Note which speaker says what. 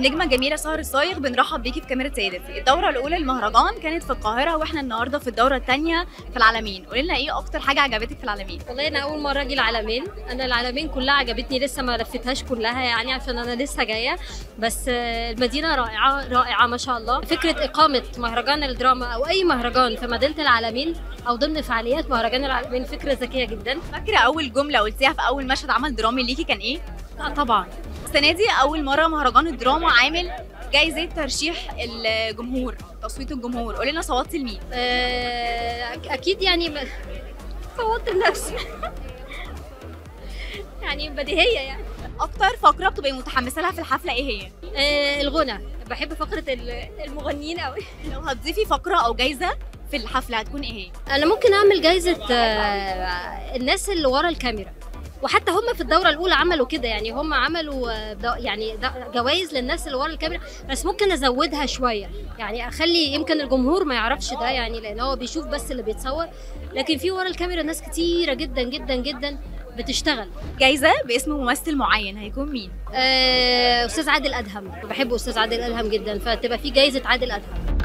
Speaker 1: النجمه الجميله سهر الصايغ بنرحب بيكي في كاميرا سيدتي الدوره الاولى للمهرجان كانت في القاهره واحنا النهارده في الدوره الثانيه في العالمين قولي لنا ايه اكتر حاجه عجبتك في العالمين
Speaker 2: والله انا اول مره اجي العالمين انا العالمين كلها عجبتني لسه ما لفتهاش كلها يعني عشان انا لسه جايه بس آه، المدينه رائعه رائعه ما شاء الله فكره اقامه مهرجان الدراما او اي مهرجان في مدينه العالمين او ضمن فعاليات مهرجان العالمين فكره ذكيه جدا
Speaker 1: فاكره اول جمله قلتيها في اول مشهد عمل درامي ليكي كان ايه
Speaker 2: آه طبعا
Speaker 1: السنه دي اول مره مهرجان الدراما عامل جايزه ترشيح الجمهور تصويت الجمهور قولي لنا صوتي لمين
Speaker 2: آه، أك- اكيد يعني ب- صوتت لنفسي يعني بديهيه يعني
Speaker 1: اكتر فقره بتبقي متحمسه لها في الحفله ايه هي
Speaker 2: آه، الغنى بحب فقره ال- المغنيين قوي
Speaker 1: لو هتضيفي فقره او جايزه في الحفله هتكون ايه هي
Speaker 2: انا ممكن اعمل جايزه آه، الناس اللي ورا الكاميرا وحتى هم في الدوره الاولى عملوا كده يعني هم عملوا آه، دو- يعني د- جوائز للناس اللي ورا الكاميرا بس ممكن ازودها شويه يعني اخلي يمكن الجمهور ما يعرفش ده يعني لان هو بيشوف بس اللي بيتصور لكن في ورا الكاميرا ناس كتيره جدا جدا جدا بتشتغل
Speaker 1: جايزه باسم ممثل معين هيكون مين
Speaker 2: آه، استاذ عادل ادهم بحب استاذ عادل ادهم جدا فتبقى في جايزه عادل ادهم